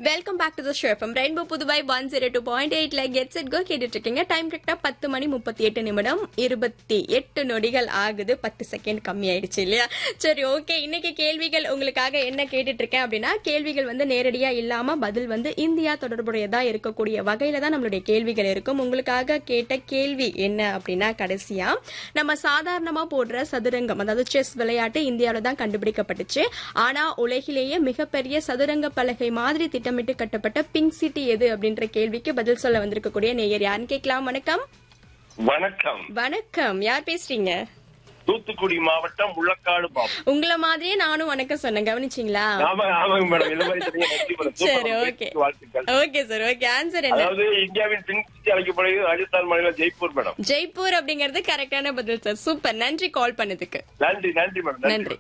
welcome back to the show from Rainbow Puduvai one zero two point எயிட்ல gets it go கேட்டுட்டு இருக்கீங்க time கரெக்டா பத்து மணி முப்பத்தி எட்டு நிமிடம் இருபத்தி எட்டு நொடிகள் ஆகுது பத்து செகண்ட் கம்மி ஆயிடுச்சு இல்லையா சரி ஓகே இன்னைக்கு கேள்விகள் உங்களுக்காக என்ன கேட்டுட்டு இருக்கேன் அப்படின்னா கேள்விகள் வந்து நேரடியா இல்லாம பதில் வந்து இந்தியா தொடர்புடையதா இருக்கக்கூடிய வகையில தான் நம்மளுடைய கேள்விகள் இருக்கும் உங்களுக்காக கேட்ட கேள்வி என்ன அப்படின்னா கடைசியா நம்ம சாதாரணமா போடுற சதுரங்கம் அதாவது செஸ் விளையாட்டு இந்தியாவில தான் கண்டுபிடிக்கப்பட்டுச்சு ஆனா உலகிலேயே மிகப்பெரிய சதுரங்க பலகை மாதிரி திட்டமிட்டு கட்டப்பட்ட பிங்க் சிட்டி எது அப்படின்ற கேள்விக்கு பதில் சொல்ல வந்திருக்கக்கூடிய நேயர் யாருன்னு கேட்கலாம் வணக்கம் வணக்கம் வணக்கம் யார் பேசுறீங்க தூத்துக்குடி மாவட்டம் முள்ளக்காடு மாவட்டம் உங்களை மாதிரியே நானும் வணக்கம் சொன்னேன் கவனிச்சிங்களா ஆமா ஆமாங்க மேடம் இந்த மாதிரி தெரியும் நன்றி மேடம் சரி சூப்பர் ஓகே பேச்சுக்கு வாழ்த்துக்கள் ஓகே சார் ஓகே ஆன்சர் என்ன அதாவது இந்தியாவின் பின் சிட்டி அழைக்கப்படுகிறது ராஜஸ்தான் மாநிலம் ஜெய்ப்பூர் மேடம் ஜெய்ப்பூர் அப்படிங்கிறது கரெக்டான பதில் சார் சூப்பர் நன்றி கால் பண்ணதுக்கு நன்றி நன்றி மேடம் நன்றி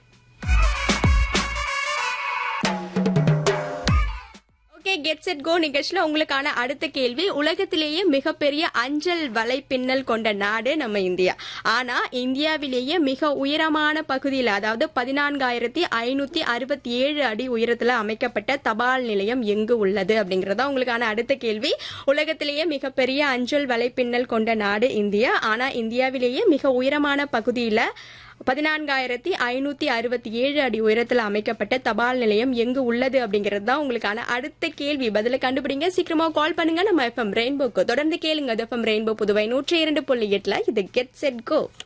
ஓகே கெட் செட் கோ நிகழ்ச்சியில உங்களுக்கான அடுத்த கேள்வி உலகத்திலேயே மிகப்பெரிய அஞ்சல் வலைப்பின்னல் கொண்ட நாடு நம்ம இந்தியா ஆனா இந்தியாவிலேயே மிக உயரமான பகுதியில் அதாவது பதினான்காயிரத்தி ஐநூத்தி அறுபத்தி ஏழு அடி உயரத்துல அமைக்கப்பட்ட தபால் நிலையம் எங்கு உள்ளது அப்படிங்கறதா உங்களுக்கான அடுத்த கேள்வி உலகத்திலேயே மிகப்பெரிய அஞ்சல் வலைப்பின்னல் கொண்ட நாடு இந்தியா ஆனா இந்தியாவிலேயே மிக உயரமான பகுதியில பதினான்காயிரத்தி ஐநூத்தி அறுபத்தி ஏழு அடி உயரத்தில் அமைக்கப்பட்ட தபால் நிலையம் எங்கு உள்ளது அப்படிங்கிறது தான் உங்களுக்கான அடுத்த கேள்வி பதில கண்டுபிடிங்க சீக்கிரமா கால் பண்ணுங்க நம்ம எஃப்எம் ரெயின்போக்கு தொடர்ந்து கேளுங்க எஃப்எம் ரெயின்போ புதுவை நூற்றி இரண்டு புள்ளி எட்டுல இது கெட் செட் கோ